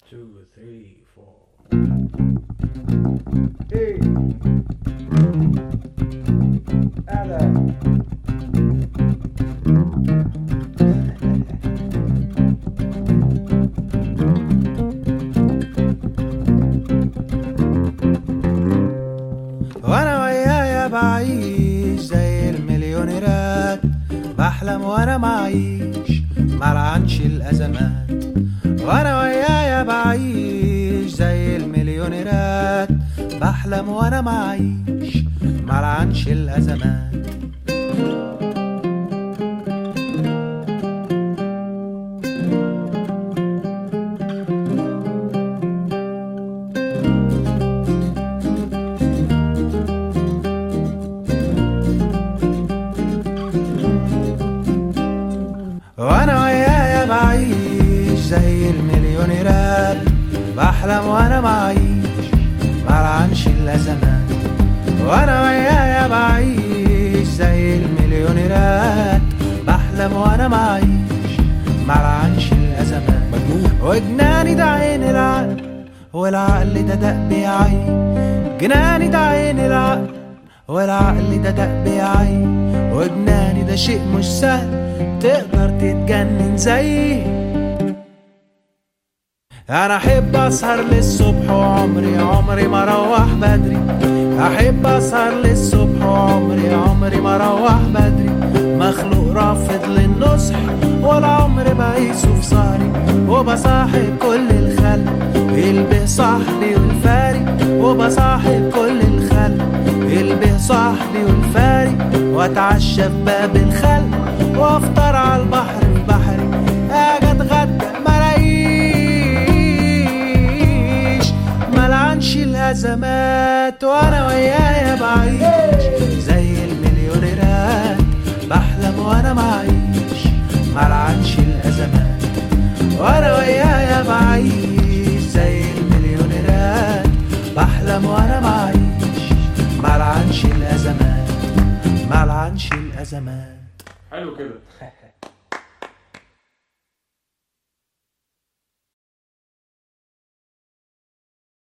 two, three, four. Hey. Ada. وانا ويايا بعيش زي المليونيرات بحلم وانا معيش ملعنش الازمات وانا ويايا بعيش زي المليونيرات بحلم وانا معيش ملعنش الازمات وانا ويايا بعيش زي المليونيرات بحلم وانا معيش ملعنش الازمات وانا ويايا بعيش زي المليونيرات بحلم وانا معيش ملعنش الازمات وجناني ده عين العقل والعقل ده دق بيعين جناني ده عين العقل والعقل ده دق بيعين وجناني ده شيء مش سهل تقدر تتجنن زيي انا احب اسهر للصبح وعمري عمري ما اروح بدري احب اسهر للصبح وعمري عمري ما اروح بدري مخلوق رافض للنصح والعمر بقيسه في سهري وبصاحب كل الخلق البه صاحبي والفاري وبصاحب كل الخلق البه صاحبي والفاري واتعشى في باب الخلق وافطر على البحر في بحري اجي اتغدى ملاقيش ملعنش الازمات وانا ويايا بعيش زي المليونيرات بحلم وانا معيش ملعنش الازمات وانا ويايا بعيش زي المليونيرات بحلم وانا معيش ملعنش الازمات ملعنش الازمات حلو كده